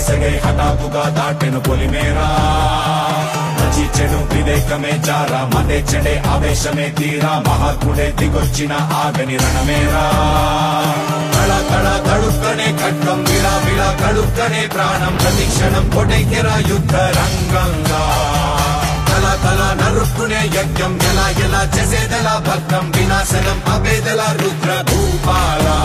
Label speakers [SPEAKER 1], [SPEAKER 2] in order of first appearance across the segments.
[SPEAKER 1] పదేసగై హఠాత్తుగా దాటెను పొలిమేరా మంచి చెడు వివేకమే చారా మతే చెడే ఆవేశమే తీరా మహాత్ముడే దిగొచ్చిన ఆగని రణమేరా తళ తళ తడుక్కనే ఖడ్గం విలా విలా కడుక్కనే ప్రాణం ప్రతి క్షణం కొటైకెరా యుద్ధ రంగంగా తల తల నరుక్కునే యజ్ఞం ఎలా ఎలా చేసేదలా భక్తం వినాశనం అవేదల రుద్ర భూపాలా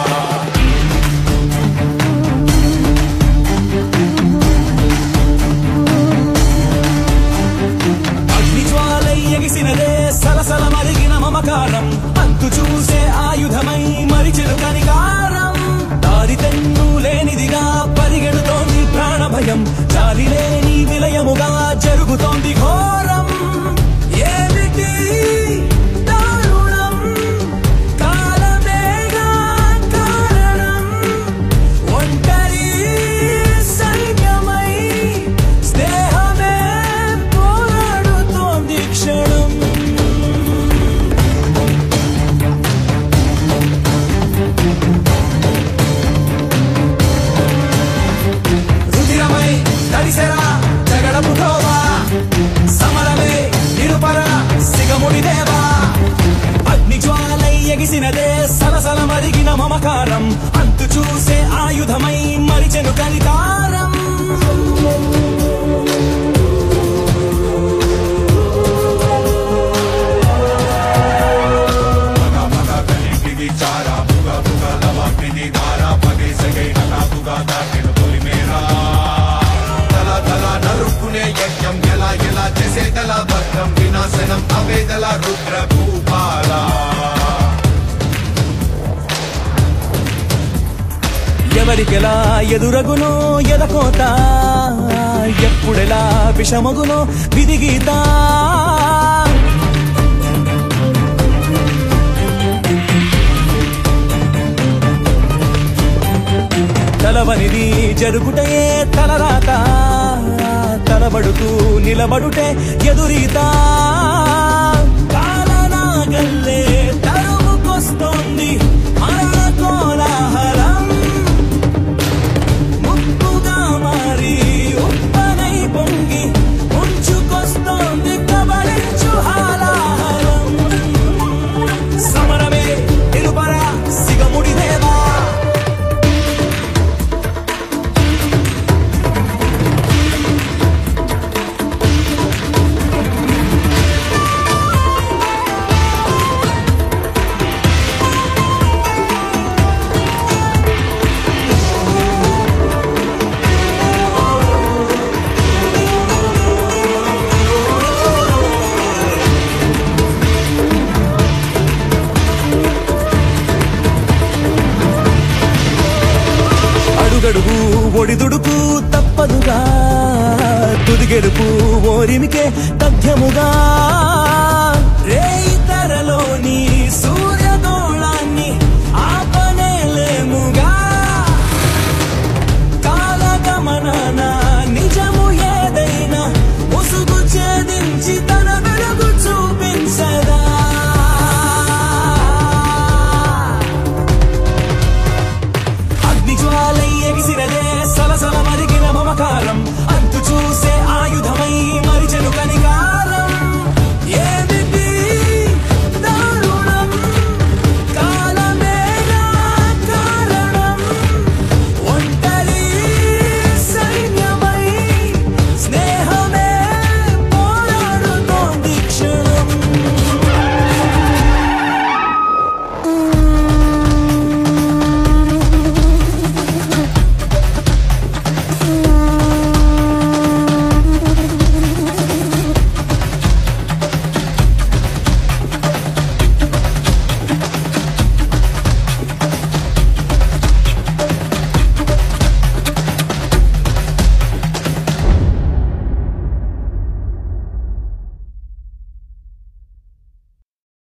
[SPEAKER 2] అగ్నిజ్వాలై ఎగిసినదే సలసల మరిగిన మమకారం అంతు చూసే ఆయుధమై మరిచెను కనికారం దారి తెన్ను లేనిదిగా పరిగెడుతోంది ప్రాణ భయం జాలి లేని విలయముగా జరుగుతోంది ఘోరం ఏమిటి దారుణం కాలమేగా కారణం ఒంటరి సైన్యమై స్నేహమే పోరాడుతోంది క్షణం రుధిరమై తడిసెరా జగడపు ఠోవా సమరమే నిరుపర సిగముడి దేవా అగ్ని జ్వాలై ఎగిసినదే సలసల మరిగిన మమకారం అంతు చూసే ఆయుధమై మరిచెను కనికారం
[SPEAKER 1] మగ మగ కలిపిది చారా బుగ బుగ లవాపిది దారా పదేసగై హఠాత్తుగా దాటెను పొలిమేరా తల తల నరుక్కునే యజ్ఞం ఎలా ఎలా చేసేదల భక్తం వినాశనం అవేదల రుద్ర భూపాలా
[SPEAKER 2] ఎవరికెలా ఎదురగునో ఎదకోత ఎప్పుడెలా విషమగునో విధిగీత తలవనిది జరుగుటయే తలరాత తలబడుతూ నిలబడుటే ఎదురీత కాలనాగల్లే తరుముకొస్తోంది మరణ కోలాహలం ముప్పుగా మారి ఉప్పనై పొంగి ఉంచుకొస్తోంది కబళించు హాలాహలం సమరమే నిలుపర సిగముడి దేవా అడుగడుగు ఒడిదుడుకు తప్పదుగా తుదిగెరుపు ఓరిమికే తథ్యముగా రేయి తరలోని సూర్య